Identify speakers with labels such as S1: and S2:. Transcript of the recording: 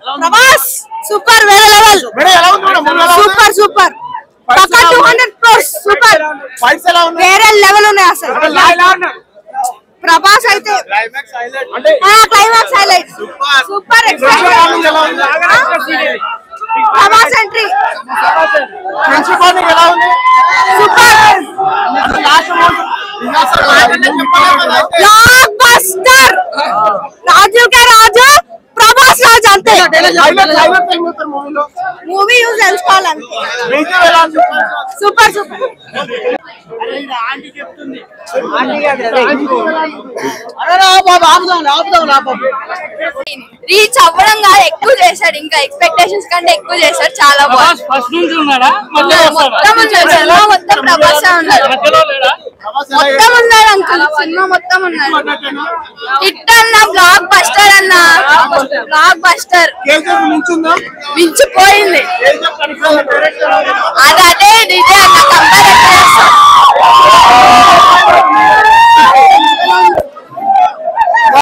S1: Prabhas super వేరే level
S2: madam ఎలా ఉంది మేడం మూవీ ఎలా ఉంది
S1: సూపర్ సూపర్ పక్కా two hundred crores super
S2: fights ఎలా ఉన్నాయి
S1: వేరే లెవెల్ ఉన్నాయి అసలు ప్రభాస్ అయితే
S2: అంటే
S1: క్లైమాక్స్ హైలైట్ సూపర్
S2: బాండింగ్ ఎలా ఉంది
S1: ప్రభాస్ ఎంట్రీ
S2: ఫ్రెండ్షిప్ బాండింగ్ ఎలా ఉంది
S1: సూపర్
S2: అంటే లాస్ట్
S1: బ్లాక్ బస్టర్ రాజు కే రాజు ప్రభాస్ రాజు అంతే
S2: మూవీలో
S1: మూవీ యూజ్ తెలుసుకోవాలంతే
S2: మిగతా ఎలా ఉంది
S1: సూపర్ సూపర్ రీచ్ అవ్వడం కాదు ఎక్కువ చేశాడు ఇంకా ఎక్స్పెక్టేషన్స్ కంటే ఎక్కువ చేశాడు చాలా బాగుంది
S3: ఫస్ట్ నుంచి ఉన్నాడా మళ్ళీ
S1: మొత్తం ఉన్నాడు సినిమా మొత్తం ప్రభాస్ ఉన్నాడు
S3: మధ్యలో లేడా
S1: మొత్తం ఉన్నాడు అంకుల్ సినిమా మొత్తం ఉన్నాడు హిట్ అన్న బ్లాక్ బస్టర్ అన్న బ్లాక్ బస్టర్
S2: కేజీఎఫ్ నుంచి ఉందా
S1: మించిపోయింది
S2: కేజీఎఫ్ కనిపిస్తుంది
S1: అది అదే ఇదే అన్న